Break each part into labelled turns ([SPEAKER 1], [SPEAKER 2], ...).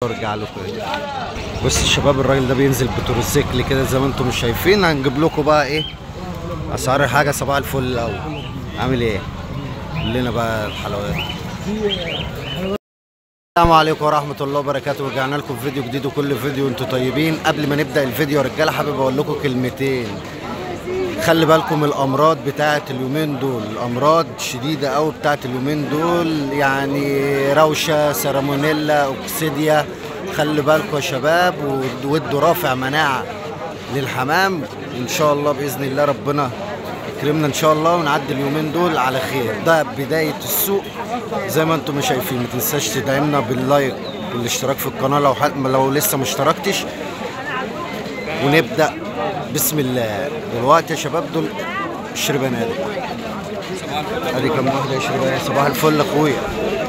[SPEAKER 1] وارجع لكم تاني بص الشباب الراجل ده بينزل بتروسيكل كده زي ما انتم مش شايفين هنجيب لكم بقى ايه اسعار الحاجه صباح الفل الاول عامل ايه قول لنا بقى الحلويات السلام عليكم ورحمة الله وبركاته رجعنا لكم في فيديو جديد وكل فيديو انتوا طيبين قبل ما نبدأ الفيديو يا رجالة حابب اقول لكم كلمتين خلي بالكم الامراض بتاعه اليومين دول الامراض شديده قوي بتاعه اليومين دول يعني روشه سيرامونيلا اوكسيديا خلي بالكم يا شباب ودوا رافع مناعه للحمام ان شاء الله باذن الله ربنا يكرمنا ان شاء الله ونعدي اليومين دول على خير ده بدايه السوق زي ما انتم شايفين ما تنساش تدعمنا باللايك والاشتراك في القناه لو حد لو لسه ما اشتركتش ونبدا بسم الله دلوقتي يا شباب دول الشربانات ادي كام واحده يا شربانات صباح الفل اخويا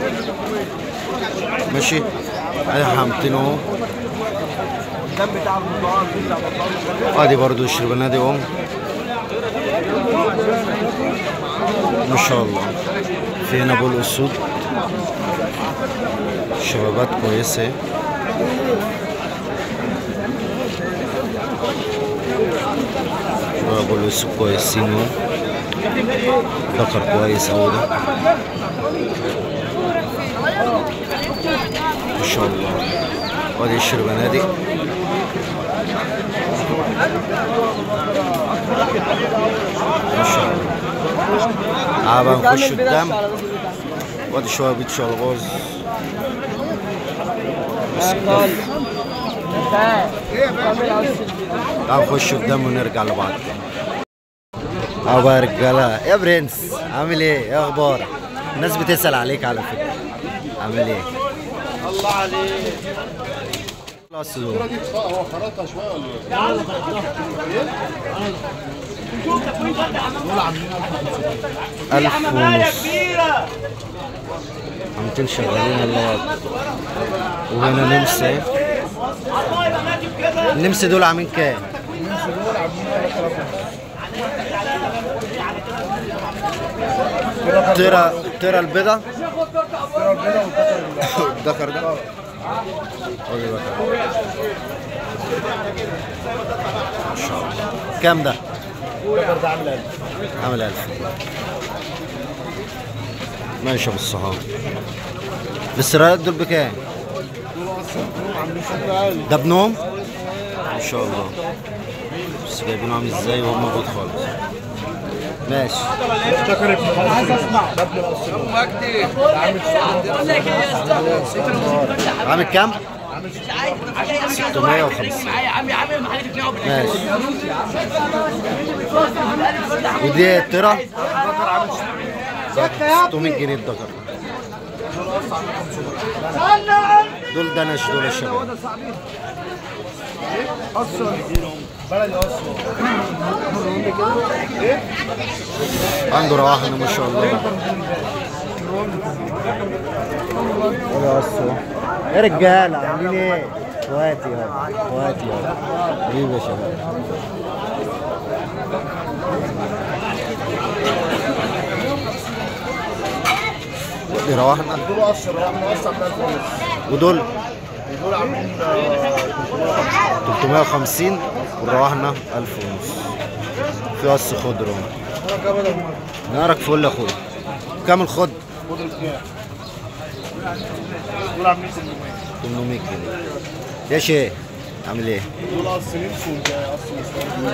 [SPEAKER 1] ماشي ادي حمتين اهو ادي برضو الشربانات دي اهو ما شاء الله في هنا بول اسود شبابات كويسه بقول لسه كويسين اهو ذكر كويس اوي ده ما شاء الله وادي الشربانه دي ما شاء الله تعال بقى نخش قدام وادي شويه بيت شلغوز بس الكف. تعال نخش قدام ونرجع لبعض تاني اهو بقى يا رجاله يا برنس عامل ايه؟ ايه اخبارك؟ الناس بتسأل عليك على فكرة عامل ايه؟
[SPEAKER 2] الله عليك
[SPEAKER 1] خلاص دول.
[SPEAKER 2] هو خرطها شويه ولا
[SPEAKER 1] ألف ونص عمتين شغالين الله أكبر وهنا نمسا ايه؟ النمسا دول عاملين كام؟ ترى ترى البيضة الذكر ده قولي ذكر ما شاء الله كام ده؟ عامل ألف ماشي يا ابو الصحاب السرايات دول بكام؟ ده بنوم؟ ما شاء الله بس جايبينه عامل ازاي وهو موجود خالص ماشي عامل كام؟ 650 ماشي ودي الترى 600 جنيه الدكر دول دنش دول الشباب عنده رواحنا ما شاء الله يا أسو. يا رجاله عاملين ايه؟ اخواتي يا اخواتي يا حبيبي يا شباب دي رواحنا
[SPEAKER 2] دول قصر رقم قصر ب 1000 ونص
[SPEAKER 1] ودول
[SPEAKER 2] دول عاملين
[SPEAKER 1] 350 والرواحنا 1000 ونص في قص خضر اهو نارك فل يا اخويا كام الخضر؟
[SPEAKER 2] خضر كام؟ دول عاملين 800
[SPEAKER 1] 800 جنيه يا شيخ عامل ايه؟
[SPEAKER 2] دول قص نمس وده قص مستوى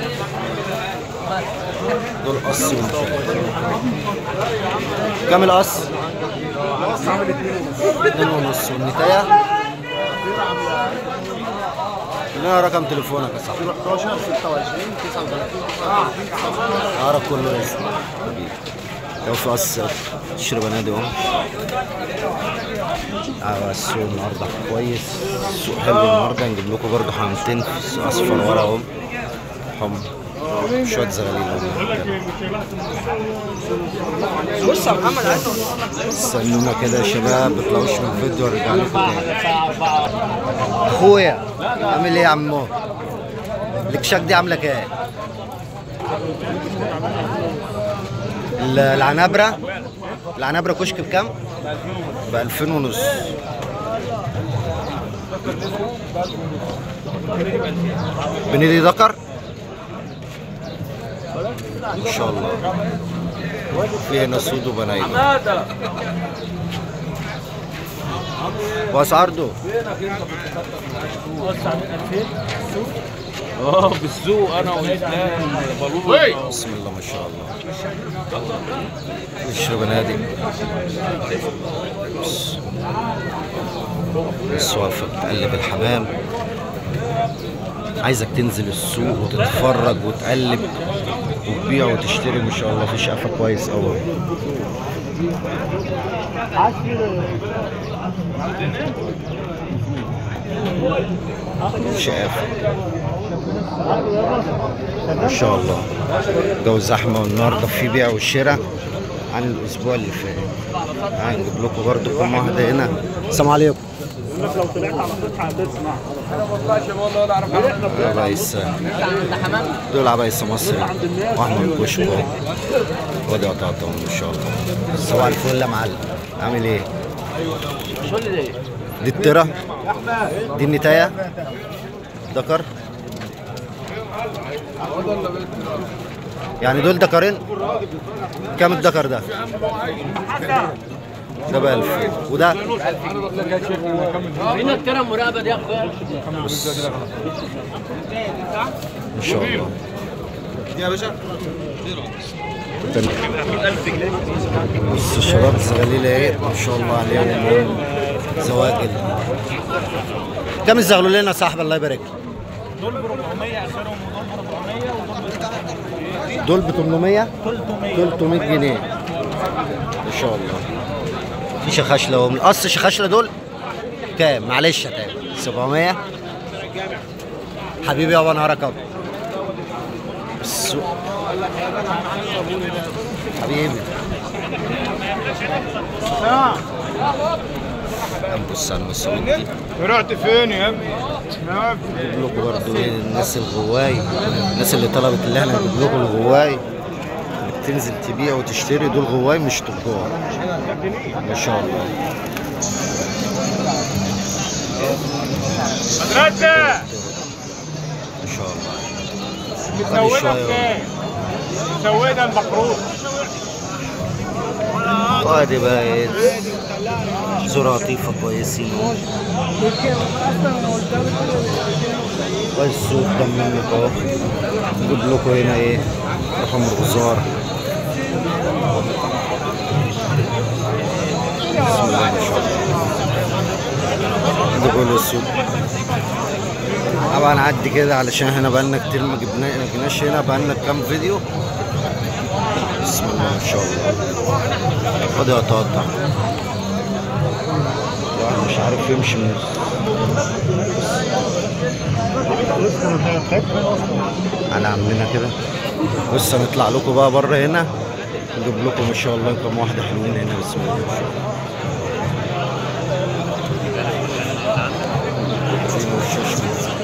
[SPEAKER 1] دول قص ومشاي كام القص؟
[SPEAKER 2] القص عامل 2 ونص
[SPEAKER 1] اتنين ونص والنتاية لنا رقم تليفونك يا صاحبي
[SPEAKER 2] 11 26 39
[SPEAKER 1] اعرف كله اسم حبيبي لو في قص الشربانات اهو على السوق النهارده كويس السوق حلو النهارده نجيب لكم برضه حمتين اصفر ورا اهو حمر شويه زغاليل اهو
[SPEAKER 3] بص يا محمد عايز
[SPEAKER 1] استنونا كده يا شباب ما تطلعوش من الفيديو وارجع لكم تاني اخويا عامل ايه يا عمو الكشاك دي عامله كام ال- العنبره العنبره كشك بكام ب 2000 ونص بنيدي ذكر ان شاء الله في هنا سود وبنايل واسعار دول
[SPEAKER 3] اه بالسوق انا واسلام بلوط
[SPEAKER 1] بسم الله ما شاء الله قشر بنادم بس. الصوافة بتقلب الحمام عايزك تنزل السوق وتتفرج وتقلب وتبيع وتشتري ما شاء الله في شقفة كويس قوي شقافة ما شاء الله جو زحمة والنهاردة في بيع وشراء عن الأسبوع اللي فات هنجيب لكم برضه كم واحدة هنا السلام عليكم
[SPEAKER 2] لو طلعت على فتحة هتسمع
[SPEAKER 1] عبايس دول عبايس مصري واحمد كشك وادي قطعتهم ان شاء الله صباح الفل يا معلم عامل ايه؟ دي الترة دي النتاية دكر يعني دول دكرين كام الدكر ده؟ ده بألف وده
[SPEAKER 4] فين الكرم مراقبه دي يا اخويا
[SPEAKER 1] ان شاء الله يا باشا بص الشباب الزغاليل ايه ما شاء الله عليهم زواجل كم الزغلولين يا صاحبي الله يبارك لك
[SPEAKER 2] دول ب 400 اخرهم ودول ب 400
[SPEAKER 1] دول ب 800
[SPEAKER 2] 300
[SPEAKER 1] 300 جنيه ما شاء الله في شخاشله ومن قص شخاشله دول كام معلش يا تامر 700 حبيبي يابا نهارك ابيض السوق حبيبي بص على المسؤول دي
[SPEAKER 2] رحت فين يا ابني؟
[SPEAKER 1] نجيب لكم برضه ايه الناس الغواي الناس اللي طلبت اللي احنا نجيب لكم الغواي اللي بتنزل تبيع وتشتري دول غواي مش تجار ما شاء الله
[SPEAKER 2] مدرسة
[SPEAKER 1] ما شاء الله
[SPEAKER 2] متزودة
[SPEAKER 1] شوية.
[SPEAKER 2] بكام؟ متزودة المفروض
[SPEAKER 1] وادي بقى ايه زراطيفة كويسين والسوق ده منك اهو نجيب لكم هنا ايه رقم الغزار بسم الله ما شاء الله ده كله السوق طبعا نعدي كده علشان احنا بقالنا كتير ما جبنا ما جيناش هنا بقالنا كام فيديو بسم الله ما شاء الله خد يا قطاطع الواحد مش عارف يمشي من على عمنا كده بص هنطلع لكم بقى بره هنا نجيب لكم ما شاء الله كم واحده حلوين هنا بسم الله ما شاء الله زين والشاش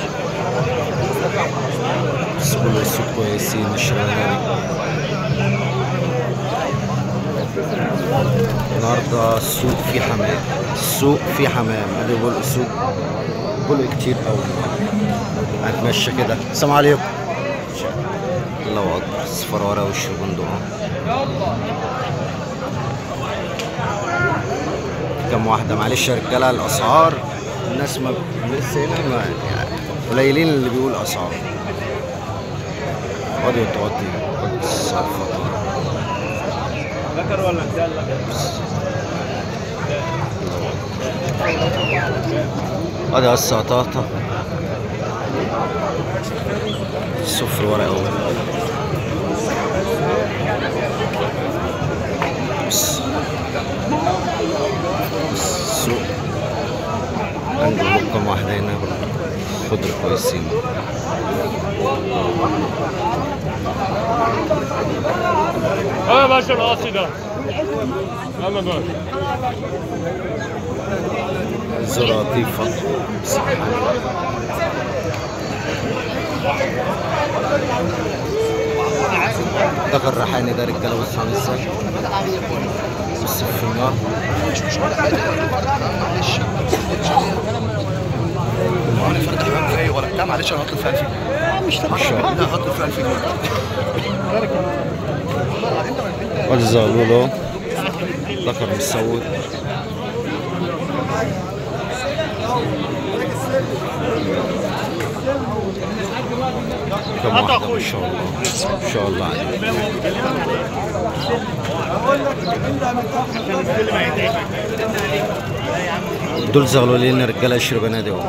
[SPEAKER 1] بس كل السوق كويسين الشباب النهارده السوق فيه حمام السوق فيه حمام ادي بقول السوق بقول كتير قوي هنتمشى كده السلام عليكم الله اكبر الصفار ورا وش البندق كم واحده معلش يا رجاله الاسعار الناس ما لسه هنا ما يعني قليلين اللي بيقول اسعار فاضي وتوطي الصفات
[SPEAKER 2] ذكر ولا مدلل؟
[SPEAKER 1] ادي السقطاطة الصفر ورا اول بس بس السوق عندي رقم واحدة هنا خضر كويسين
[SPEAKER 2] اه يا باشا القاصي ده يلا بقى
[SPEAKER 1] زراطيفة ده الريحاني ده رجاله بص عامل ازاي بص في النار
[SPEAKER 4] معلش انا هطلب في 1000 جنيه مش طبعا لا هطلب في 1000 جنيه
[SPEAKER 1] وادي الزغلول اهو ذكر متسود كم واحدة ما شاء الله ما شاء الله عليك دول زغلولين رجالة قشر بنادي اهو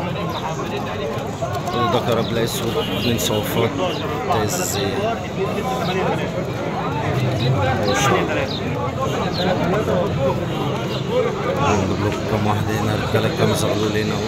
[SPEAKER 1] ذكر ابلا اسود اتنين صوفات تزي ما شاء الله نجيب لكم كم واحدة هنا رجالة كم زغلولين اهو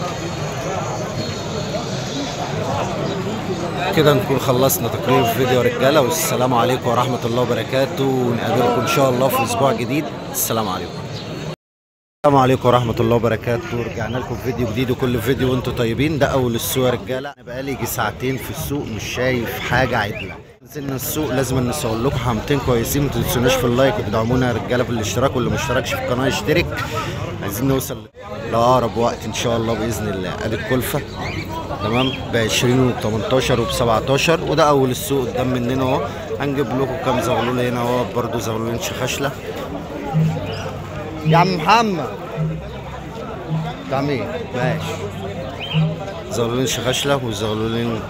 [SPEAKER 1] كده نكون خلصنا تقرير فيديو رجاله والسلام عليكم ورحمه الله وبركاته ونقابلكم ان شاء الله في اسبوع جديد السلام عليكم السلام عليكم ورحمه الله وبركاته رجعنا لكم في فيديو جديد وكل فيديو وانتم طيبين ده اول السوق يا رجاله انا بقالي يجي ساعتين في السوق مش شايف حاجه عدله نزلنا السوق لازم نصور لكم حمتين كويسين ما تنسوناش في اللايك وتدعمونا يا رجاله بالاشتراك واللي ما اشتركش في القناه يشترك عايزين نوصل لاقرب وقت ان شاء الله باذن الله ادي الكلفه تمام ب 20 وب 18 وب 17 وده اول السوق قدام مننا اهو هنجيب لكم كام زغلول هنا اهو برضه زغلولين شخشله يا عم محمد بتاع مين؟ ماشي زغلولين شخشله وزغلولين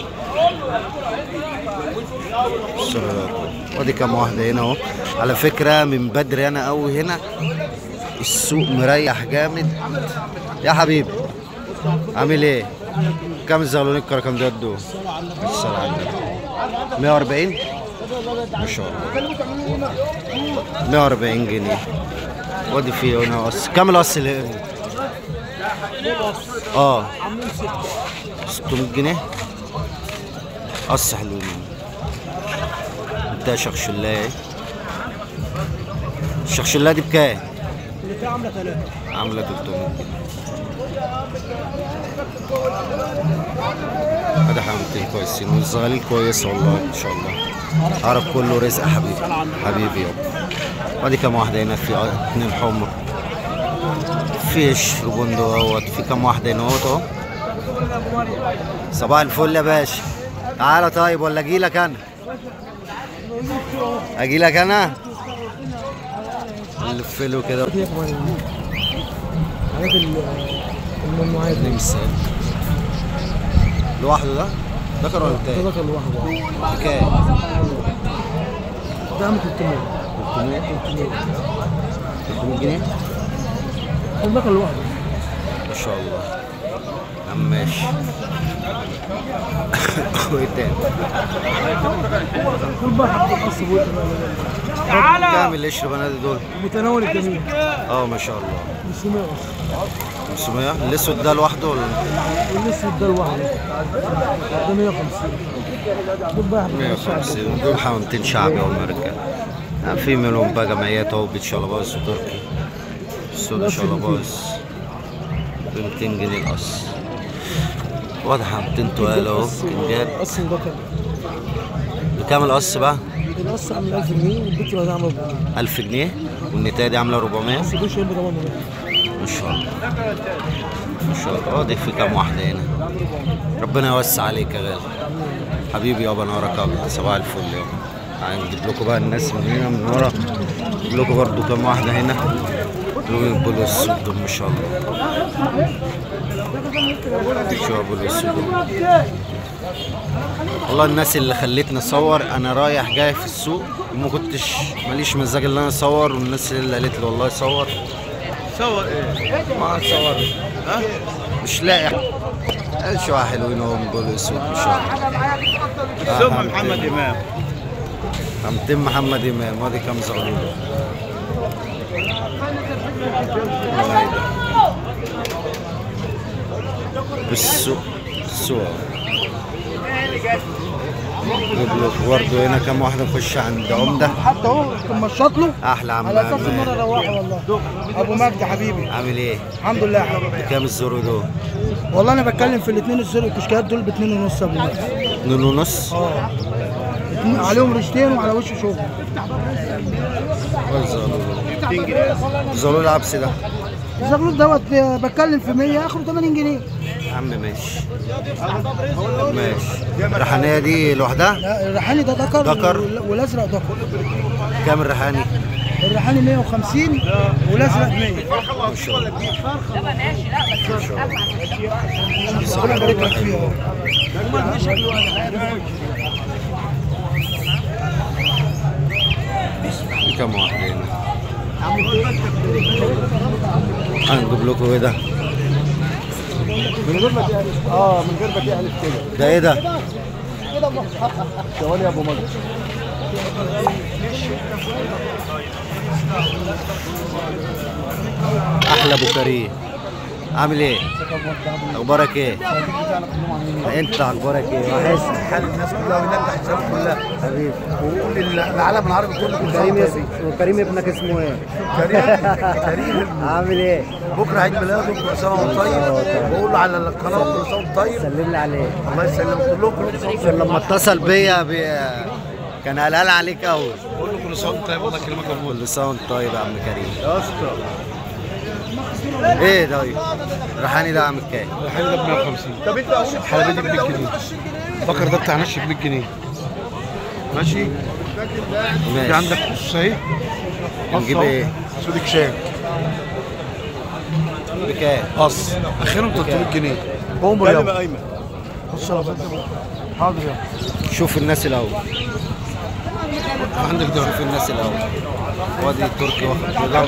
[SPEAKER 1] سرارات وادي كام واحده هنا اهو على فكره من بدري انا قوي هنا السوق مريح جامد يا حبيبي عامل ايه؟ كام الزغلولين الكركم ده دول؟ السلام عليكم 140 ما شاء الله 140 جنيه وادي فيه هنا قص كام القص اللي هنا؟ اه 600 جنيه قص حلوين انت شخشلايه الشخشلايه دي بكام؟
[SPEAKER 4] عامله 3
[SPEAKER 1] عامله 300 جنيه هذا حمامتين كويسين والزغاليل كويسه والله ان شاء الله عرب كله رزق يا حبيبي حبيبي يابا وادي كام واحده هنا في اتنين حمر فيش بندق اهوت في كام واحده هنا اهوت اهو صباح الفل يا باشا تعالى طيب ولا اجي لك انا اجي لك انا نلف له كده
[SPEAKER 4] حاجات الممنوعات دي
[SPEAKER 1] نمسك لوحده ده ذكر ولا بتاعي؟
[SPEAKER 4] ده كان لوحده
[SPEAKER 1] بكام؟
[SPEAKER 4] ده عامل 300
[SPEAKER 1] 300 300 جنيه
[SPEAKER 4] ده كان لوحده
[SPEAKER 1] ما شاء الله يا عم ماشي وايه تاني؟
[SPEAKER 4] كل بقى حط قص بوقت
[SPEAKER 1] كام اللي يشرب انا دول؟
[SPEAKER 4] متناول الجميع
[SPEAKER 1] اه ما شاء الله
[SPEAKER 4] 500 قص
[SPEAKER 1] 500 الاسود ده لوحده ولا
[SPEAKER 4] والاسود ده لوحده ده 150 دول بقى حط
[SPEAKER 1] 150 دول حوامتين شعبي اهو رجاله في منهم بقى جمعيات اهو بيت شلباز وتركي السودا شلباز ب 200 جنيه القص واضح حوامتين تقال اهو كنجات
[SPEAKER 4] قص ده كان
[SPEAKER 1] بكام القص بقى؟
[SPEAKER 4] القص عامل 1000 جنيه والبيت اللي عامل 400
[SPEAKER 1] 1000 جنيه والنتايه دي عامله 400
[SPEAKER 4] بس دول شايل بضمان
[SPEAKER 1] ما شاء الله ما شاء الله واضح في كام واحده هنا ربنا يوسع عليك يا غالي حبيبي يابا نورك ابيض صباح الفل يابا هنجيب لكم بقى الناس من هنا من ورا نجيب لكم برضو كام واحده هنا لون البلو السود دول ما شاء الله شو ابو الاسود والله الناس اللي خلتني اصور انا رايح جاي في السوق وما كنتش ماليش مزاج ان انا اصور والناس اللي قالت لي والله صور
[SPEAKER 3] صور ايه؟
[SPEAKER 1] ما اتصور
[SPEAKER 3] ها؟
[SPEAKER 1] مش لاقي شو حلوين هم بيقولوا اسود ما شاء الله
[SPEAKER 3] ثم محمد امام
[SPEAKER 1] حمتين محمد امام وادي كام زغلول بالسوق السوق نجيب لك برضه هنا كام واحده نخش عند عمده
[SPEAKER 4] حتى هو كان مشط له
[SPEAKER 1] احلى عم
[SPEAKER 4] على اساس ان
[SPEAKER 1] عماد.
[SPEAKER 4] انا اروحه والله ابو مجدي حبيبي
[SPEAKER 1] عامل ايه؟
[SPEAKER 4] الحمد لله يا حبيبي
[SPEAKER 1] بكام الزورو دول؟
[SPEAKER 4] والله انا بتكلم في الاثنين الزرق الكشكات دول باتنين ونص ابو مجدي
[SPEAKER 1] اتنين ونص
[SPEAKER 4] اه اتنين- عليهم رشتين وعلى وش شغل
[SPEAKER 1] زغلول العبس ده
[SPEAKER 4] الزغلول دوت ب- بتكلم في 100 اخره 80 جنيه
[SPEAKER 1] عم ماشي ماشي الريحانيه دي لوحدها
[SPEAKER 4] لا الريحاني ده ذكر
[SPEAKER 1] ذكر.
[SPEAKER 4] وال- والازرق ذكر
[SPEAKER 1] كام الريحاني
[SPEAKER 4] الريحاني 150 والازرق 100
[SPEAKER 1] ما شاء الله ما شاء الله
[SPEAKER 4] ربنا يبارك لك فيها
[SPEAKER 1] في كام واحد هنا هنجيب لكم ايه ده
[SPEAKER 5] من غير ما تحلف اه من غير ما تحلف كده
[SPEAKER 1] ده ايه ده
[SPEAKER 5] ثواني يا ابو مجد
[SPEAKER 1] احلى ابو كريم عامل ايه اخبارك ايه انت اخبارك ايه وحشني
[SPEAKER 5] حال الناس كلها وينجح الشباب كلها
[SPEAKER 1] حبيبي
[SPEAKER 5] وقول العالم العربي كله كل
[SPEAKER 1] كريم
[SPEAKER 5] سنه
[SPEAKER 1] اسمه كريم ابنك اسمه ايه
[SPEAKER 5] كريم كريم
[SPEAKER 1] عامل ايه
[SPEAKER 5] بكره عيد ميلاده كل سنه وانت طيب وبقول له على القناه كل سنه وانت طيب
[SPEAKER 1] سلم لي عليه
[SPEAKER 5] الله يسلمك كلهم كل سنه وانت طيب
[SPEAKER 1] لما اتصل بيا بي... كان قلقان عليك قوي
[SPEAKER 5] بقول له كل سنه وانت طيب الله يكرمك يا ابو
[SPEAKER 1] كل سنه وانت طيب يا عم كريم
[SPEAKER 5] يا اسطى
[SPEAKER 1] ايه ده طيب الريحاني ده عامل كام
[SPEAKER 5] الحليب ده ب 150 طب انت الحلبيه دي ب 100 جنيه بكر ده بتاع نشف ب 100 جنيه ماشي في
[SPEAKER 1] ماشي
[SPEAKER 5] عندك بص اهي
[SPEAKER 1] هنجيب ايه
[SPEAKER 5] سودك شام
[SPEAKER 1] بكام
[SPEAKER 5] قص اخرهم 300 جنيه بومبر يا ايمن بص يا فندم حاضر يا
[SPEAKER 1] شوف الناس الاول
[SPEAKER 5] عندك ده
[SPEAKER 1] شوف الناس الاول وادي التركي واخد كده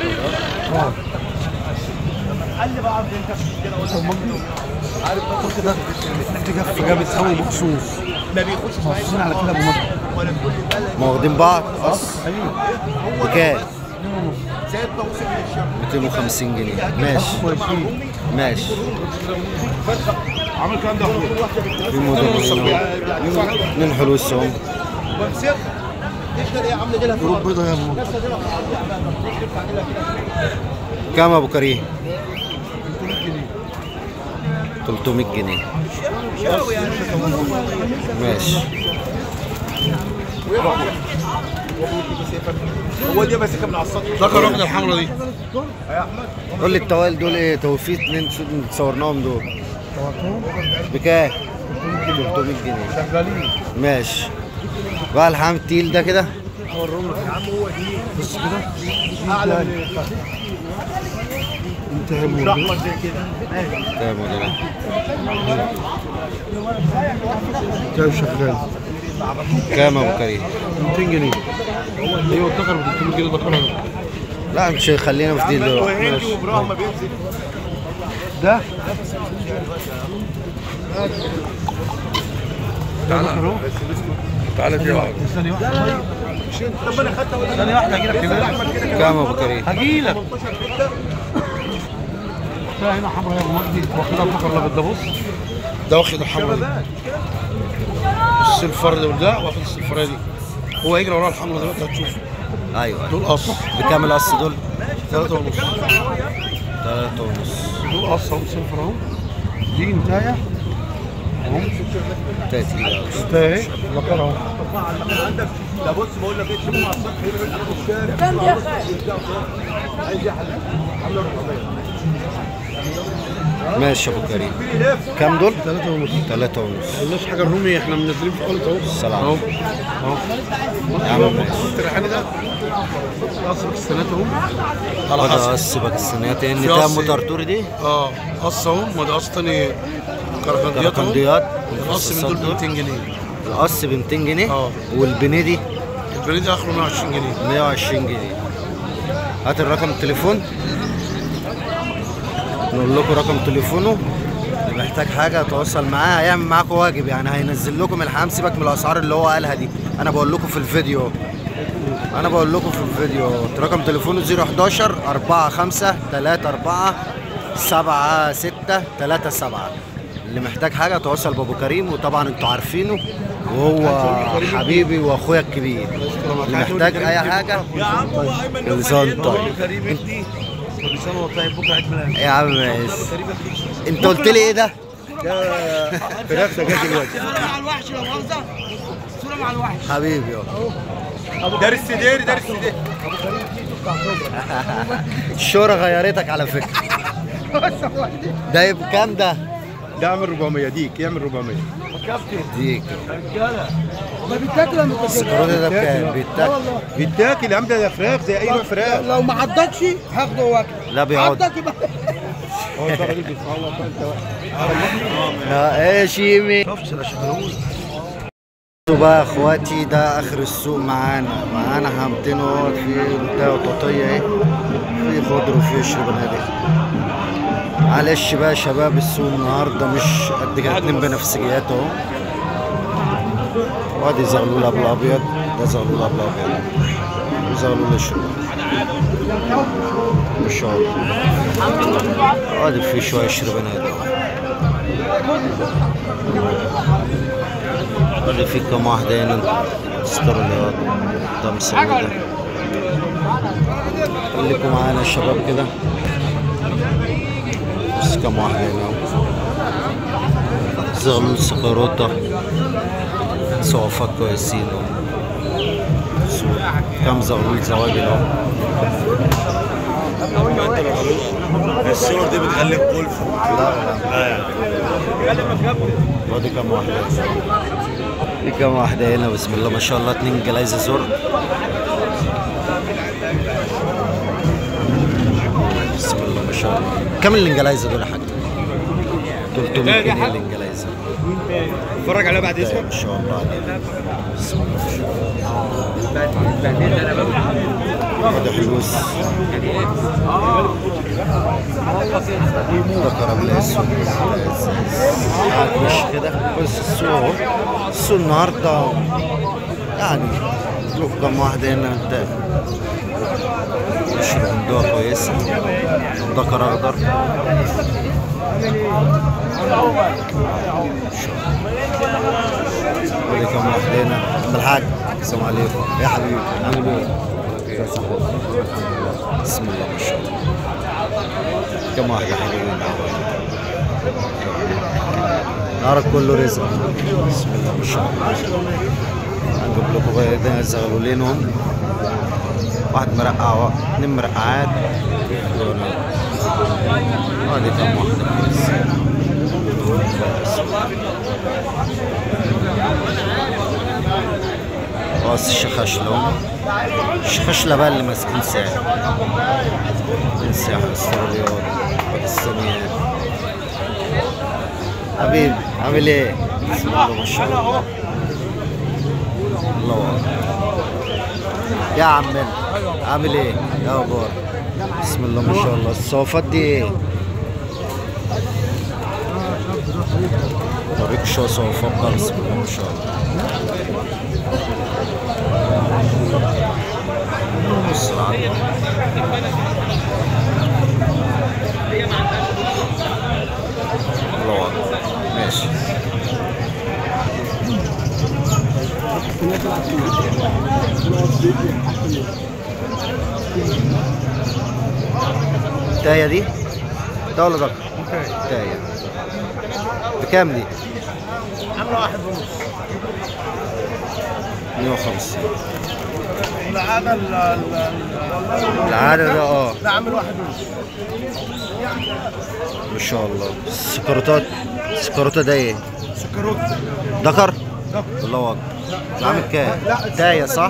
[SPEAKER 5] التركي ده تجف جابت قوي مخصوص ما بيخش مخصوصين على كده ابو مجد
[SPEAKER 1] ما واخدين بعض قص بكام 250 جنيه ماشي
[SPEAKER 5] كويسين
[SPEAKER 1] ماشي
[SPEAKER 5] عامل كام ده
[SPEAKER 1] في موديل اتنين حلو السهم
[SPEAKER 5] جروب بيضه يا ابو مجد
[SPEAKER 1] كام ابو كريم 300 جنيه ماشي
[SPEAKER 5] هو دي ماسكه من على السطح ده كان واخد الحمرا دي
[SPEAKER 1] قول لي التوال دول ايه توفيق اتنين صورة اللي صورناهم دول بكام 300 جنيه
[SPEAKER 5] شغالين
[SPEAKER 1] ماشي بقى الحام التقيل ده كده
[SPEAKER 5] بص كده اعلى انت يا ابو مجد
[SPEAKER 1] ده موديل
[SPEAKER 5] ده شغال
[SPEAKER 1] كام ابو كريم
[SPEAKER 5] 200 جنيه ايوه الدكر ب 300 جنيه دكر
[SPEAKER 1] لا مش خلينا في دي دلوقتي ماشي.
[SPEAKER 5] ده تعالى دي واحده ثانيه واحده ثانيه واحده هجي لك
[SPEAKER 1] كام ابو كريم
[SPEAKER 5] هجي لك ده هنا حمرا يا ابو مجدي واخدها البقر الابيض ده بص ده واخد الحمرا دي السلفر ده وده واخد السلفريه دي هو يجري ورا الحمرا دلوقتي هتشوف
[SPEAKER 1] ايوه
[SPEAKER 5] دول قص
[SPEAKER 1] بكام القص دول؟
[SPEAKER 5] ثلاثة ونص
[SPEAKER 1] تلاتة ونص
[SPEAKER 5] دول قص اهو سلفر اهو دي انتايه اهو
[SPEAKER 1] تلاتة أوي.
[SPEAKER 5] انتايه اهي البقرة اهو
[SPEAKER 1] ماشي يا ابو كريم كام دول؟
[SPEAKER 5] ثلاثة ونص
[SPEAKER 1] تلاتة ونص
[SPEAKER 5] قلناش حاجة الرومي احنا منزلين في خالص اهو
[SPEAKER 1] السلام
[SPEAKER 5] اهو اهو
[SPEAKER 1] يا عم ماشي
[SPEAKER 5] شفت الريحاني ده قصر السنات اهو على
[SPEAKER 1] وده
[SPEAKER 5] حسب
[SPEAKER 1] قص باكستانيات ان
[SPEAKER 5] في
[SPEAKER 1] ده
[SPEAKER 5] قص-
[SPEAKER 1] مطرطور دي
[SPEAKER 5] اه قص اهو ما ده قص تاني كركنديات اهو
[SPEAKER 1] كركنديات
[SPEAKER 5] القص من دول ب 200 جنيه
[SPEAKER 1] القص ب 200 جنيه
[SPEAKER 5] اه.
[SPEAKER 1] والبنيه دي
[SPEAKER 5] البني ده اخره 120 جنيه
[SPEAKER 1] 120 جنيه هات الرقم التليفون نقول لكم رقم تليفونه اللي محتاج حاجه يتواصل معاه هيعمل معاكم واجب يعني هينزل لكم الحمام سيبك من الاسعار اللي هو قالها دي انا بقول لكم في الفيديو انا بقول لكم في الفيديو رقم تليفونه 011 45 34 7 6 3 7 اللي محتاج حاجه يتواصل بابو كريم وطبعا انتوا عارفينه وهو حبيبي واخويا الكبير اللي محتاج اي حاجه كل سنه وانت طيب
[SPEAKER 5] كريم ابني كل سنه وانت طيب بكره عيد ميلاد
[SPEAKER 1] يا عم ماشي انت قلت لي ايه ده؟
[SPEAKER 5] فراخ جت دلوقتي
[SPEAKER 4] صورة مع الوحش لو مؤاخذة صورة مع الوحش
[SPEAKER 1] حبيبي اهو
[SPEAKER 5] دار السدير دار السدير
[SPEAKER 1] الشهرة غيرتك على فكرة ده بكام ده؟
[SPEAKER 5] ده عامل 400 ديك يعمل 400
[SPEAKER 1] ديك
[SPEAKER 4] ما بيتاكل لما
[SPEAKER 1] السكروت ده بكام بيتاكل
[SPEAKER 5] بيتاكل يا عم ده فراخ زي اي نوع فراخ
[SPEAKER 4] لو ما عضكش هاخده واكله
[SPEAKER 1] لا بيقعد
[SPEAKER 4] عضك يبقى
[SPEAKER 5] هو ده راجل بيتفاوض انت
[SPEAKER 1] لا ايش يمي
[SPEAKER 5] شفتش انا شغلوني
[SPEAKER 1] بصوا بقى يا اخواتي ده اخر السوق معانا معانا حمتين اهوت في بتاع وطاطية اهي في خضر وفي قشر بنادق معلش بقى يا شباب السوق النهارده مش قد كده اتنين بنفسجيات اهو وادي زغلول ابو الابيض ده زغلول ابو الابيض وزغلول الشرب ما شاء الله وادي في شوية قشر بنادق اللي في كم واحدة هنا استراليات ده مسوي ده خليكم معانا الشباب كده بس كم واحدة هنا زغلول سكروتا صوفات كويسين اهو. سوق. كم زغلول زواجل اهو
[SPEAKER 6] الصور دي بتخليك كلفة
[SPEAKER 1] لا لا ودي كم واحدة دي كم واحدة هنا بسم الله ما شاء الله اتنين جلايزة زر بسم الله ما شاء الله كم الانجلايزة دول يا حاج؟ 300 جنيه الانجلايزة
[SPEAKER 5] اتفرج عليها بعد اسمك
[SPEAKER 1] ما شاء الله عليك بسم الله ما شاء الله هذا فلوس ده كرم الاسود مش كده بس السوق اهو. السوق النهارده يعني له كم واحدة هنا بتاع مش بندوها كويسة ذكر أخضر ودي كم واحدة هنا بالحاج السلام عليكم يا حبيبي عامل ايه؟ ازي صاحبك؟ بسم الله ما شاء الله كم واحدة حلوين نهارك كله رزق بسم الله ما شاء الله هنجيب لكم بقى ده زغلولينهم واحد مرقع وا- اتنين مرقعات ادي كم واحدة كويس راس الشخشلة الشخشلة بقى اللي ماسكين ساعة ماسكين ساعة استراليات باكستانيات حبيبي عامل ايه؟ بسم الله ما شاء الله الله أكبر. يا عمنا عامل ايه؟ يا اخبار؟ بسم الله ما شاء الله الصوفات دي ايه؟ طريق شو صوفات بقى بسم الله ما شاء الله بص العظمة. الله أكبر. ماشي التاية دي؟ ده ولا ده؟ التاية بكام دي؟
[SPEAKER 6] عاملة واحد ونص
[SPEAKER 1] 150
[SPEAKER 6] العادة ال- ال- ال-
[SPEAKER 1] العادة ده اه
[SPEAKER 6] ده عامل واحد ونص
[SPEAKER 1] ما شاء الله السكروتات السكروتة ده ايه؟
[SPEAKER 6] سكروت
[SPEAKER 1] دكر؟ الله اكبر ده عامل كام؟ تاية صح؟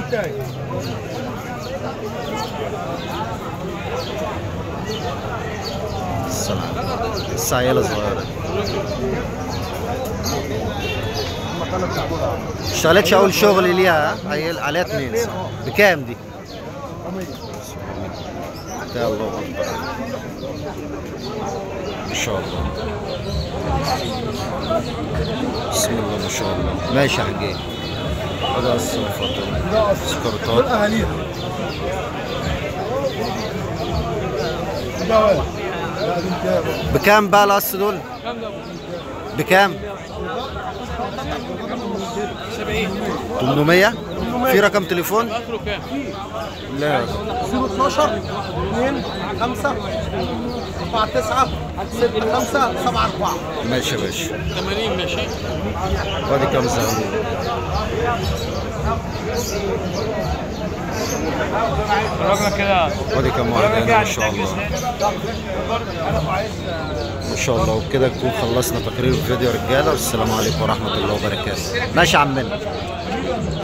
[SPEAKER 1] السلام لسه عيالة صغيرة اشتغلتش اول شغل ليها ها؟ عيال عليها اتنين صح؟ بكام دي؟ يا الله اكبر ما شاء الله بسم الله ما شاء الله ماشي يا حجاج هذا الصفات سكرتات
[SPEAKER 6] اهاليها
[SPEAKER 1] بكام بقى القص دول؟ بكام؟ 800 في رقم تليفون؟
[SPEAKER 2] اخره كام؟
[SPEAKER 1] لا
[SPEAKER 6] 12 2 5 4 9 6 5 7 4
[SPEAKER 1] ماشي يا باشا
[SPEAKER 2] 80 ماشي
[SPEAKER 1] وادي كام زغلول
[SPEAKER 2] الراجل كده
[SPEAKER 1] وادي كام واحد هنا ما شاء الله ما ان شاء الله وبكده نكون خلصنا تقرير الفيديو يا رجاله والسلام عليكم ورحمه الله وبركاته ماشي يا عمنا